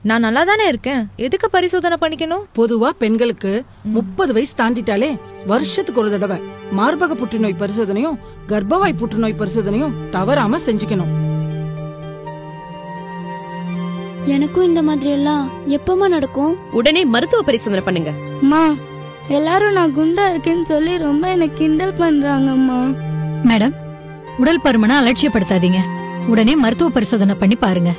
நான் நல்லா தானே இருக்கேன் எதுக்கு பரிசோதனை பண்ணிக்கணும் பொதுவா பெண்களுக்கு முப்பது வயசு தாண்டிட்டாலே வருஷத்துக்கு ஒரு தடவை மார்பக புற்றுநோய் பரிசோதனையும் கர்ப்பவாய் புற்றுநோய் பரிசோதனையும் தவறாம செஞ்சுக்கணும் எனக்கும் இந்த மாதிரி எல்லாம் எப்பமா நடக்கும் உடனே மருத்துவ பரிசோதனை பண்ணுங்க அம்மா எல்லாரும் நான் குண்டா இருக்கேன்னு சொல்லி ரொம்ப என்ன கிண்டல் பண்றாங்கம்மா மேடம் உடல் பருமனை அலட்சியப்படுத்தாதீங்க உடனே மருத்துவ பரிசோதனை பண்ணி பாருங்க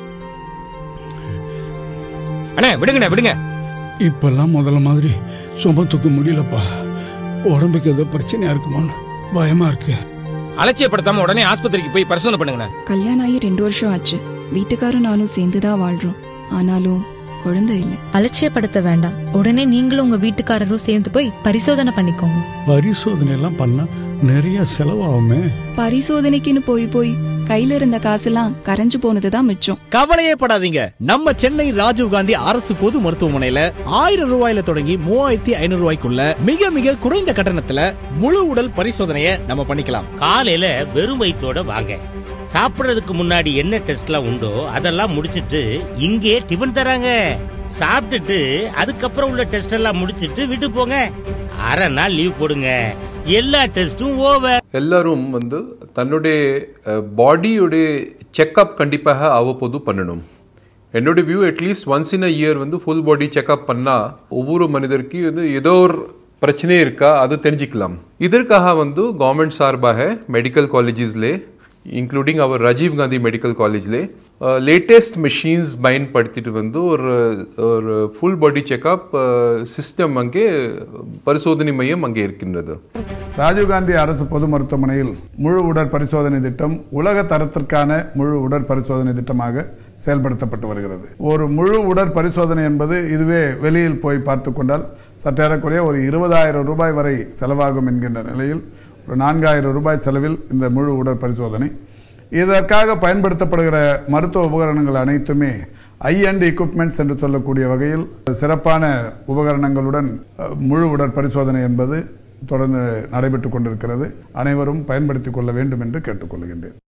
அண்ணே விடுங்கண்ணே விடுங்க இப்பெல்லாம் முதல்ல மாதிரி சும தூக்க முடியலப்பா உடம்புக்கு ஏதோ பிரச்சனையா இருக்குமோன்னு பயமா இருக்கு அலட்சியப்படுத்தாம உடனே ஆஸ்பத்திரிக்கு போய் பரிசோதனை பண்ணுங்கண்ணே கல்யாணம் ஆகி ரெண்டு வருஷம் ஆச்சு வீட்டுக்காரும் நானும் சேர்ந்து தான் வாழ்றோம் ஆனாலும் குழந்தை இல்லை அலட்சியப்படுத்த வேண்டாம் உடனே நீங்களும் உங்க வீட்டுக்காரரும் சேர்ந்து போய் பரிசோதனை பண்ணிக்கோங்க பரிசோதனை எல்லாம் பண்ணா நிறைய செலவாகுமே பரிசோதனைக்குன்னு போய் போய் கையில இருந்த காசெல்லாம் கரைஞ்சு போனதுதான் மிச்சம் கவலையே படாதீங்க நம்ம சென்னை ராஜீவ் காந்தி அரசு பொது மருத்துவமனையில ஆயிரம் ரூபாயில தொடங்கி மூவாயிரத்தி ஐநூறு ரூபாய்க்குள்ள மிக மிக குறைந்த கட்டணத்துல முழு உடல் பரிசோதனையை நம்ம பண்ணிக்கலாம் காலையில வெறும் வயிற்றோட வாங்க சாப்பிடுறதுக்கு முன்னாடி என்ன டெஸ்ட்லாம் உண்டோ அதெல்லாம் முடிச்சிட்டு இங்கே டிபன் தராங்க சாப்பிட்டுட்டு அதுக்கப்புறம் உள்ள டெஸ்ட் எல்லாம் முடிச்சிட்டு வீட்டுக்கு போங்க அரை நாள் லீவ் போடுங்க எல்லா டெஸ்டும் ஓவர் எல்லாரும் வந்து தன்னுடைய பாடியோடைய செக்அப் கண்டிப்பாக அவ்வப்போது பண்ணணும் என்னோட view at least once in a year வந்து ஃபுல் பாடி செக்அப் பண்ணா ஒவ்வொரு மனிதருக்கு வந்து ஏதோ ஒரு பிரச்சனை இருக்கா அது தெரிஞ்சுக்கலாம் இதற்காக வந்து கவர்மெண்ட் சார்பாக மெடிக்கல் காலேஜஸ்லே இன்க்ளூடிங் அவர் ராஜீவ் காந்தி மெடிக்கல் காலேஜ்லே லேட்டஸ்ட் மிஷின்ஸ் பயன்படுத்திட்டு வந்து ஒரு ஒரு ஃபுல் பாடி செக்அப் சிஸ்டம் அங்கே பரிசோதனை மையம் அங்கே இருக்கின்றது ராஜீவ்காந்தி அரசு பொது மருத்துவமனையில் முழு உடற் பரிசோதனை திட்டம் உலக தரத்திற்கான முழு உடற் பரிசோதனை திட்டமாக செயல்படுத்தப்பட்டு வருகிறது ஒரு முழு உடற் பரிசோதனை என்பது இதுவே வெளியில் போய் பார்த்து கொண்டால் சற்றேறக்குறைய ஒரு இருபதாயிரம் ரூபாய் வரை செலவாகும் என்கின்ற நிலையில் ஒரு நான்காயிரம் ரூபாய் செலவில் இந்த முழு உடற் பரிசோதனை இதற்காக பயன்படுத்தப்படுகிற மருத்துவ உபகரணங்கள் அனைத்துமே ஐ அண்ட் எக்யூப்மெண்ட்ஸ் என்று சொல்லக்கூடிய வகையில் சிறப்பான உபகரணங்களுடன் முழு உடற் பரிசோதனை என்பது தொடர்ந்து நடைபெற்றுக் கொண்டிருக்கிறது அனைவரும் பயன்படுத்திக் கொள்ள வேண்டும் என்று கேட்டுக்கொள்கின்றேன்